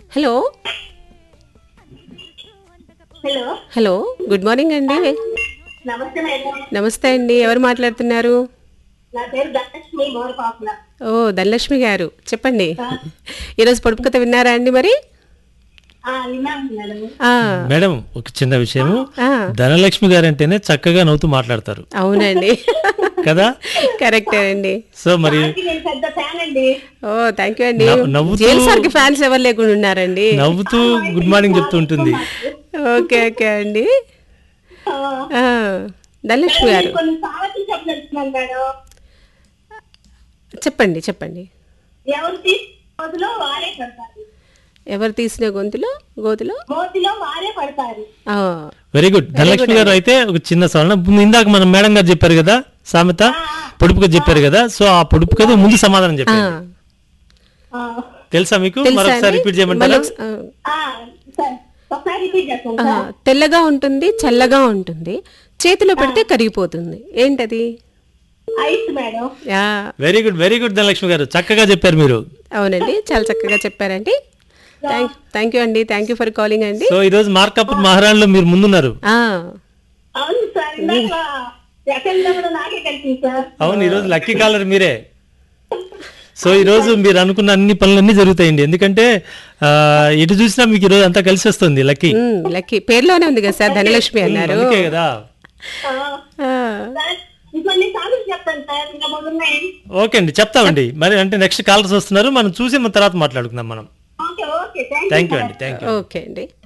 Hello hello hello good morning అండి నమస్తే madam నమస్తే అండి ఎవరు మాట్లాడుతున్నారు నా పేరు ధనలక్ష్మి మోరపాకుల ఓ ధనలక్ష్మి గారు చెప్పండి ఈరోజు పొడుపు కథ విన్నారా అండి మరి ఆ, విన్నాను మేడం ఆ, మేడం ఒక చిన్న విషయము ఆ, ధనలక్ష్మి గారు అంటేనే చక్కగా నవ్వుతూ మాట్లాడతారు అవునండి కదా కరెక్టే అండి సో మరి దానికి నేను పెద్ద ఫ్యాన్ అండి ఓ థ్యాంక్ యూ అండి నవ్వు- నవ్వుతూ- జైలు సార్కి ఫ్యాన్స్ ఎవరు లేకుండా ఉన్నారండి నవ్వుతూ గుడ్ మార్నింగ్ చెప్తూ ఉంటుంది ఓకే ఓకే అండి ఆ, ఆ, ధనలక్ష్మి గారు నేను కొన్ని సామెతలు చెప్పదలుచుకున్నాను మేడం చెప్పండి చెప్పండి ఎవరు తీసి మోతిలో వారే పడతారు ఎవరు తీసిన గొంతులో గోతులో మోతిలో వారే పడతారు ఆ, వెరీ గుడ్ ధనలక్ష్మి గారు అయితే ఒక చిన్న సవరణ ముందు ఇందాక మనం మేడం గారు చెప్పారు కదా సామెత పొడుపు కథ చెప్పారు కదా సో ఆ పొడుపు కథ ముందు సమాధానం ఆ, చెప్పారు ఆ, తెలుసా మీకు తెలుసా మరొకసారి అండి? రిపీట్ చేయమంటారా మళ్ళీ ఒకస- ఆ, ఆ, సరే. ఒకసారి రిపీట్ చేస్తాను ఆ, సార్ తెల్లగా ఉంటుంది చల్లగా ఉంటుంది చేతిలో పెడితే కరిగిపోతుంది ఏంటది ice madam yeah very good very good Dhanalakshmi గారు చక్కగా చెప్పారు మీరు అవునండి చాలా చక్కగా చెప్పారండి థ్యాంక్ థ్యాంక్ యూ అండి థ్యాంక్ యూ ఫర్ కాలింగ్ అండి సో ఈ రోజు మార్కాపూర్ మహారాణిలో మీరు ముందున్నారు ఆ, అవును సార్ ఇందాక ఎక్కడ కూడా నాకే కలిసింది సార్ అవును ఈ రోజు లక్కీ కాలర్ మీరే సో ఈ రోజు మీరు అనుకున్న అన్ని పనులన్నీ జరుగుతాయండి ఎందుకంటే ఆ, ఎటు చూసినా మీకు ఈ రోజు అంతా కలిసి వస్తుంది లక్కీ ఉమ్, లక్కీ పేరులోనే ఉంది కదా సార్ ధనలక్ష్మి అన్నారు అందుకే కదా ఆ, ఆ, సార్ ఇంకొన్ని సామెతలు చెప్తాను సార్ ఇంకా మూడు ఉన్నాయి ఓకే అండి చెప్తామండి మరి అంటే నెక్స్ట్ కాలర్స్ వస్తున్నారు మనం చూసి మన తర్వాత మాట్లాడుకుందాం మనం okay okay thank thank you అండి థ్యాంక్ యూ ఓకే అండి